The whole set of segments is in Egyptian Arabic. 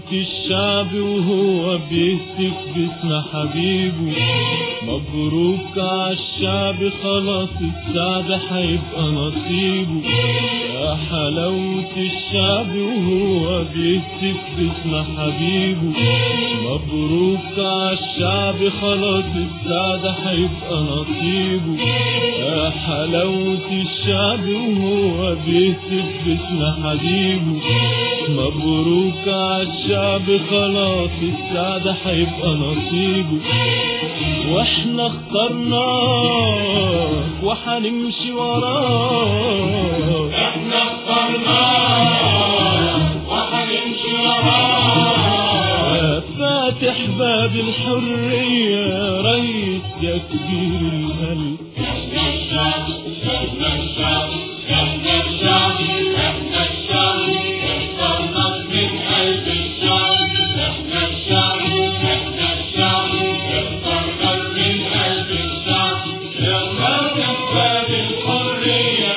الشعب وهو بيهتف باسم حبيبه مبروك عالشعب خلاص السعد هيبقى نصيبه يا حلاوة الشعب وهو بيهتف باسم حبيبه مبروك عالشعب خلاص السعد هيبقى نصيبه يا حلاوة الشعب وهو بيهتف باسم حبيبه مبروك عالشعب خلاص السعد هيبقى نصيبه واحنا اخترناك وحنمشي وراك احنا اخترناك وهنمشي وراك يا فاتح باب الحرية يا ريس يا كبير القلب احنا الشعب احنا الشعب احنا الشعب احنا الشعب اخترناك من قلب الشعب احنا الشعب احنا الشعب اخترناك من قلب الشعب يا فاتح باب الحرية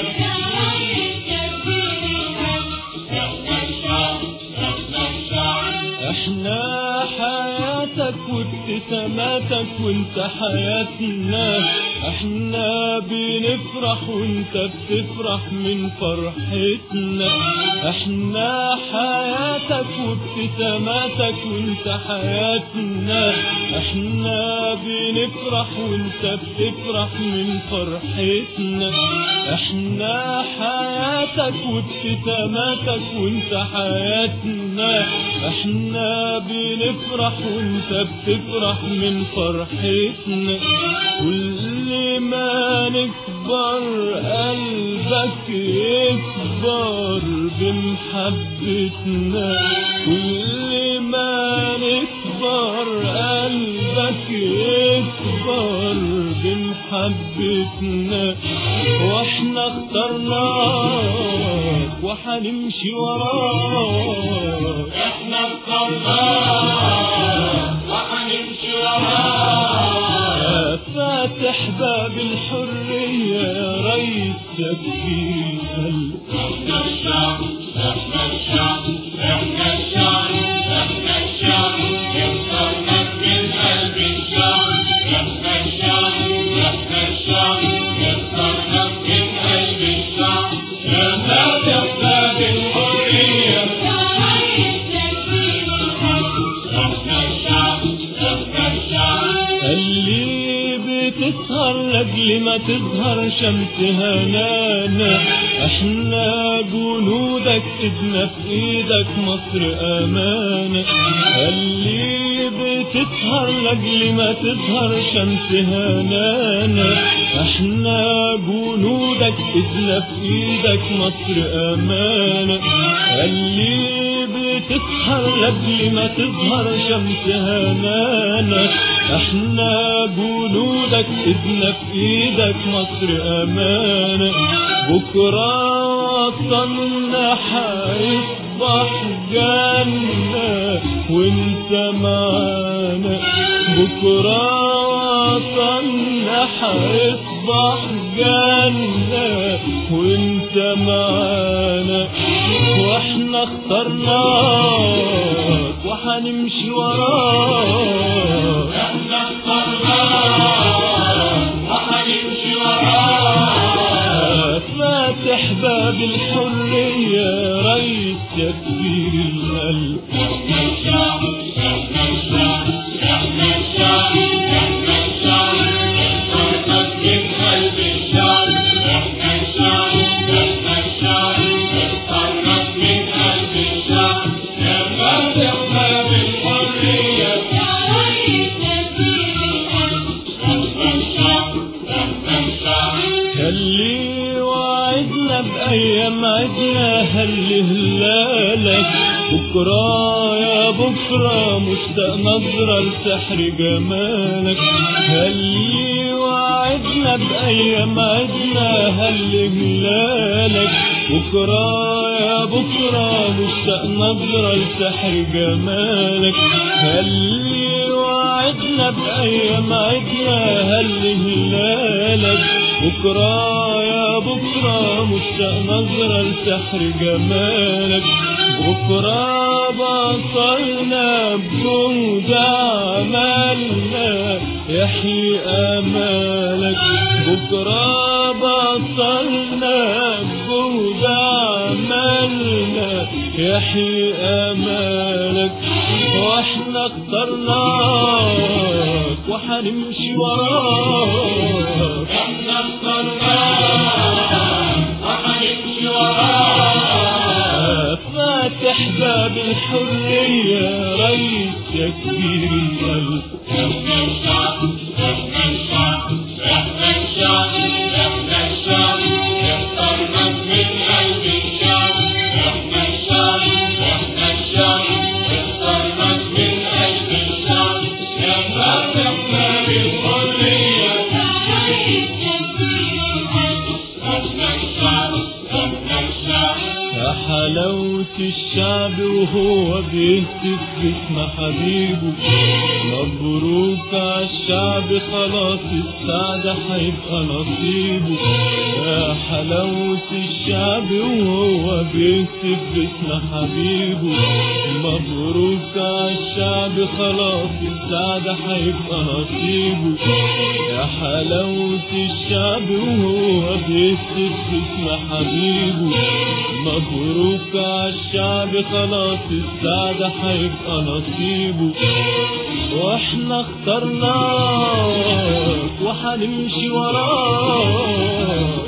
احنا الشعب احنا الشعب احنا حياتك وابتساماتك وانت حياتنا احنا بنفرح وانت بتفرح من فرحتنا احنا حياتك وابتساماتك وانت حياتنا احنا بنفرح وانت بتفرح من فرحتنا احنا حياتك وابتساماتك وانت حياتنا احنا بنفرح وانت بتفرح من فرحتنا كل ما نكبر قلبك يكبر بمحبتنا كل ما نكبر قلبك يكبر بمحبتنا واحنا اخترناك وحنمشي وراك احنا اخترناك وهنمشي وراك يا فاتح باب الحرية يا ريس يا كبير القلب احنا الشعب احنا الشعب احنا الشعب احنا الشعب اخترناك من قلب الشعب احنا الشعب احنا الشعب اخترناك من قلب الشعب يا فاتح باب الحرية احنا الشعب احنا الشعب اللي بتسهر لاجل ما تظهر شمس هنانا احنا جنودك ايدنا في ايدك مصر امانة اللي بتسهر لاجل ما تظهر شمس هنانا احنا جنودك ايدنا في ايدك مصر امانة اللي بتسهر لاجل ما تظهر شمس هنانا احنا جنودك ايدنا في ايدك مصر امانة بكرة وطننا هيصبح جنة وانت معانا بكرة وطننا هيصبح جنة وانت معانا واحنا اخترناك وحنمشي وراك احنا اخترناك وهنمشي وراك يا فاتح باب الحرية يا ريس يا كبير القلب احنا الشعب احنا الشعب احنا الشعب احنا الشعب اخترناك من قلب الشعب احنا الشعب احنا الشعب اخترناك من قلب الشعب يا فاتح باب الحرية احنا الشعب احنا الشعب خلي وعدنا بأيام عدنا هل هلالك بكرة يا بكرة مشتاق نظرة لسحر جمالك خلي وعدنا بأيام عدنا هل هلالك بكرة يا بكرة مشتاق نظرة لسحر جمالك خلي وعدنا بأيام عدنا هل هلالك بكرة يا بكرة مشتاق نظرة لسحر جمالك بكرة بصرنا بجهد عملنا يحيي امالك بكرة بصرنا بجهد عملنا يحيي امالك واحنا اخترناك وحنمشي وراك احنا اخترناك وحنمشي وراك فاتح باب الحرية ريس يا كبير القلب احنا الشعب احنا الشعب احنا الشعب احنا الشعب اخترناك من قلب الشعب احنا الشعب احنا الشعب اخترناك من قلب الشعب يا فاتح باب الحرية احنا الشعب احنا الشعب يا حلاوة الشعب وهو بيهتف باسم حبيبه مبروك عالشعب خلاص السعادة هيبقى نصيبه يا حلاوة الشعب وهو بيهتف باسم حبيبه مبروك عالشعب خلاص السعادة هيبقى نصيبه يا حلاوة الشعب وهو بيهتف باسم حبيبه مبروك عالشعب خلاص السعادة هيبقى نصيبه واحنا اخترناك وحنمشي وراك